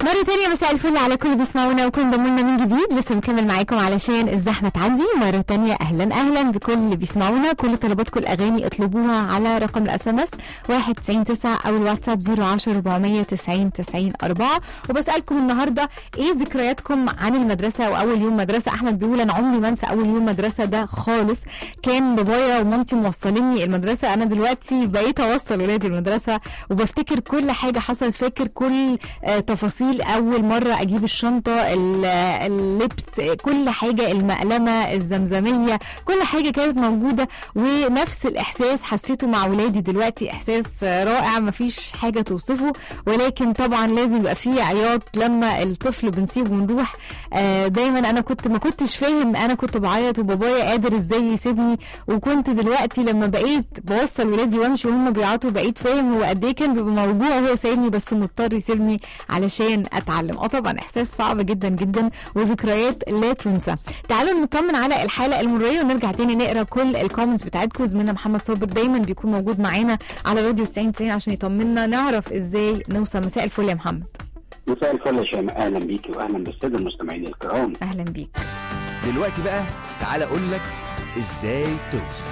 مرة تانية مساء الفل على كل بيسمعونا وكل ضمنا من جديد لسه مكمل معاكم علشان الزحمة تعدي مرة تانية أهلا أهلا بكل اللي بيسمعونا كل طلباتكم الأغاني اطلبوها على رقم الاس ام اس 199 أو الواتساب 010 490 90 4 وبسألكم النهاردة إيه ذكرياتكم عن المدرسة وأول يوم مدرسة أحمد بيقول أنا عمري ما أنسى أول يوم مدرسة ده خالص كان بابايا ومامتي موصليني المدرسة أنا دلوقتي بقيت أوصل ولادي المدرسة وبفتكر كل حاجة حصلت فاكر كل آه، تفاصيل اول مره اجيب الشنطه ال- اللبس كل حاجه المقلمه الزمزميه كل حاجه كانت موجوده ونفس الاحساس حسيته مع ولادي دلوقتي احساس رائع مفيش حاجه توصفه ولكن طبعا لازم يبقى فيه عياط لما الطفل بنسيبه ونروح آه، دايما انا كنت ما كنتش فاهم انا كنت بعيط وبابايا قادر ازاي يسيبني وكنت دلوقتي لما بقيت بوصل ولادي وامشي وهم بيعيطوا بقيت فاهم هو قد ايه كان بيبقى موجوع وهو سايبني بس مضطر يسيبني علشان اتعلم اه طبعا احساس صعب جدا جدا وذكريات لا تنسى تعالوا نطمن على الحاله المريه ونرجع تاني نقرا كل الكومنتس بتاعتكم زميلنا محمد صابر دايما بيكون موجود معانا على راديو 90 90 عشان يطمنا نعرف ازاي نوصل مساء الفل يا محمد مساء الفل يا شيماء اهلا بيكي واهلا بالساده المستمعين الكرام اهلا بيك دلوقتي بقى تعالى اقول لك ازاي توصل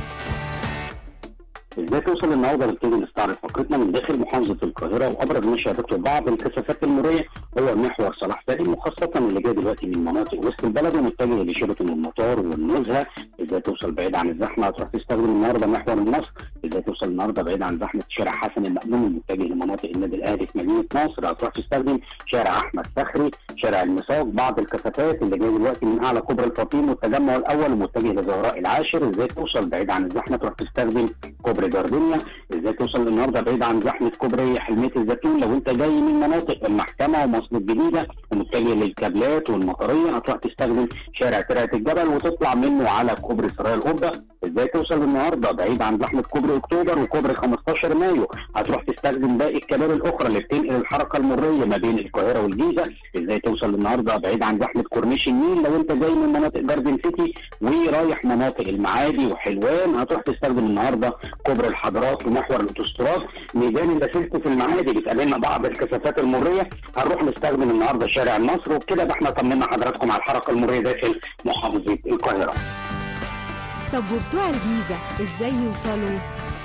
ازاي توصل النهارده نبتدي نستعرض فقرتنا من داخل محافظه القاهره وابرز ما شهدته بعض الكثافات المريه هو محور صلاح سالم وخاصه اللي جاي دلوقتي من مناطق وسط البلد ومتجه لشيراتون المطار والنزهه ازاي توصل بعيد عن الزحمه هتروح تستخدم النهارده محور النصر ازاي توصل النهارده بعيد عن زحمه شارع حسن المأمون المتجه لمناطق النادي الاهلي في مدينه نصر هتروح تستخدم شارع احمد فخري شارع المساق بعض الكثافات اللي جاي دلوقتي من اعلى كوبري الفاطيم والتجمع الاول ومتجه لزهراء العاشر ازاي توصل بعيد عن الزحمه تروح تستخدم كوبري جاردينيا ازاي توصل النهارده بعيد عن زحمه كوبري حلميه الزيتون لو انت جاي من مناطق المحكمه ومصر الجديده ومتجه للكابلات والمطريه هتروح تستخدم شارع ترعه الجبل وتطلع منه على كوبري سرايا القبه ازاي توصل النهارده بعيد عن زحمه كوبري اكتوبر وكوبري 15 مايو هتروح تستخدم باقي الكباري الاخرى اللي بتنقل الحركه المريه ما بين القاهره والجيزه ازاي توصل النهارده بعيد عن زحمه كورنيش النيل لو انت جاي من مناطق جاردن سيتي ورايح مناطق المعادي وحلوان هتروح تستخدم النهارده كوبري الحضارات ومحور الاوتوستراد ميدان اللاسلكي في المعادي بتقابلنا بعض الكثافات المريه هنروح نستخدم النهارده شارع النصر وبكده بقى احنا طمنا حضراتكم على الحركه المريه داخل محافظه القاهره طب وبتوع الجيزه ازاي يوصلوا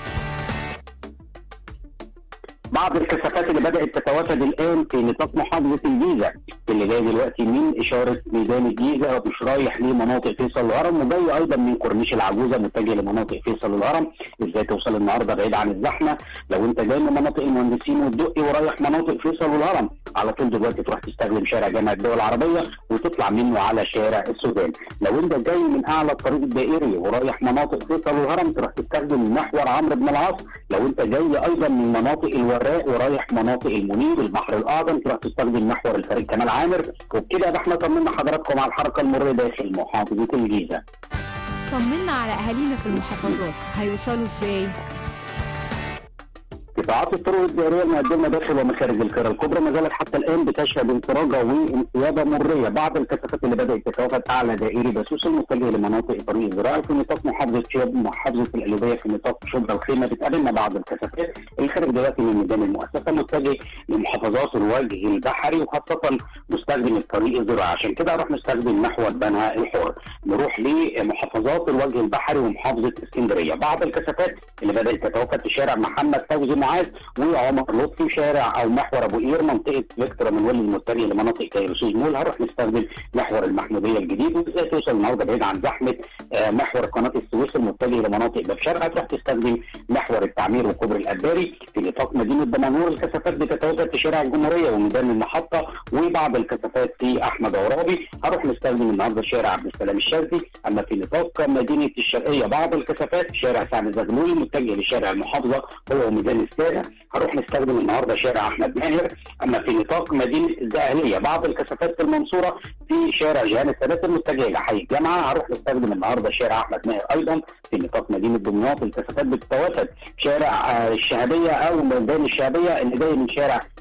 بعض الكثافات اللي بدات تتوافد الان في نطاق محافظه الجيزه اللي جاي دلوقتي من اشاره ميدان الجيزه ومش رايح لمناطق فيصل الهرم وجاي ايضا من كورنيش العجوزه متجه لمناطق فيصل الهرم ازاي توصل النهارده بعيد عن الزحمه لو انت جاي من مناطق المهندسين والدقي ورايح مناطق فيصل والهرم على طول دلوقتي تروح تستخدم شارع جامعه الدول العربيه وتطلع منه على شارع السودان لو انت جاي من اعلى الطريق الدائري ورايح مناطق فيصل والهرم تروح تستخدم محور عمرو بن العاص لو انت جاي ايضا من مناطق الوراق ورايح مناطق المنيب البحر الاعظم تروح تستخدم محور الفريق كمال عامر وبكده احنا طمنا حضراتكم على الحركه المريه داخل محافظه الجيزه طمنا على اهالينا في المحافظات هيوصلوا ازاي قطاعات الطرق الدائريه المقدمه داخل ومخارج القاهره الكبرى ما زالت حتى الان بتشهد انفراجه وانسيابه مريه بعض الكثافات اللي بدات تتوافد اعلى دائري بسوس المتجه لمناطق الطريق الزراعي في نطاق محافظه شبرا محافظه القليوبيه في نطاق شبرا الخيمه بتقابلنا بعض الكثافات اللي خارج دلوقتي من ميدان المؤسسه متجه لمحافظات الوجه البحري وخاصه مستخدم الطريق الزراعي عشان كده نروح نستخدم محور بنها الحر نروح لمحافظات الوجه البحري ومحافظه اسكندريه بعض الكثافات اللي بدات تتوافد في شارع محمد فوزي معاذ وعمر لطفي شارع او محور ابو قير منطقه فيكتور من ولي المتجه لمناطق كايروسوس مول هنروح نستخدم محور المحموديه الجديد وازاي توصل النهارده بعيد عن زحمه آه، محور قناه السويس المتجه لمناطق باب شرق هتروح تستخدم محور التعمير وكوبري الاباري في نطاق مدينه دمنهور الكثافات بتتواجد في شارع الجمهوريه وميدان المحطه وبعض الكثافات في احمد عرابي هروح نستخدم النهارده شارع عبد السلام الشاذلي اما في نطاق مدينه الشرقيه بعض الكثافات شارع سعد زغلول متجه لشارع المحافظه هو ميدان السابع هروح نستخدم النهارده شارع احمد ماهر اما في نطاق مدينه الزقهليه بعض الكثافات في المنصوره في شارع جهان السادات المتجه لحي الجامعه هروح نستخدم النهارده شارع احمد ماهر ايضا في نطاق مدينه دمياط الكثافات بتتوافد شارع آه، الشهابيه او ميدان الشهابيه اللي جاي من شارع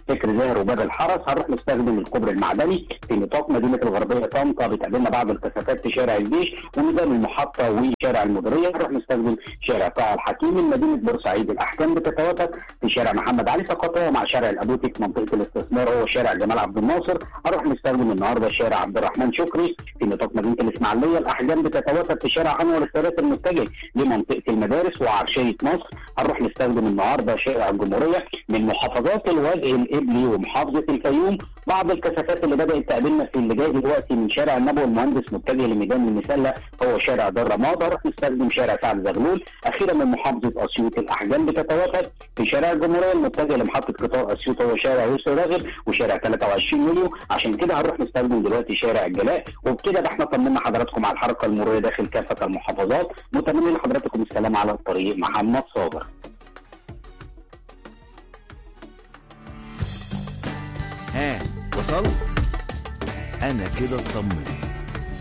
فكر زاهر وباب الحرس هنروح نستخدم الكوبري المعدني في نطاق مدينه الغربيه طنطا بتقابلنا بعض الكثافات في شارع الجيش وميدان المحطه وشارع المديريه هنروح نستخدم شارع طه الحكيمي مدينه بورسعيد الاحكام بتتوافق في شارع محمد علي تقاطعه مع شارع الابوتيك منطقه الاستثمار هو شارع جمال عبد الناصر هنروح نستخدم النهارده شارع عبد الرحمن شكري في نطاق مدينه الاسماعيليه الاحجام بتتوافق في شارع انور السادات المتجه لمنطقه المدارس وعرشيه مصر هنروح نستخدم النهارده شارع الجمهوريه من محافظات الوجه القبلي ومحافظه الفيوم بعض الكثافات اللي بدات تقابلنا في اللي جاي دلوقتي من شارع النبوي المهندس متجه لميدان المسله هو شارع دار رماد هنروح نستخدم شارع سعد زغلول اخيرا من محافظه اسيوط الاحجام بتتوافق في شارع الجمهوريه المتجه لمحطه قطار اسيوط هو شارع يوسف راغب وشارع 23 يوليو عشان كده هنروح نستخدم دلوقتي شارع الجلاء وبكده ده احنا طمنا حضراتكم على الحركه المروريه داخل كافه المحافظات متمنين لحضراتكم السلام على الطريق محمد صابر ها وصلت انا كده اطمنت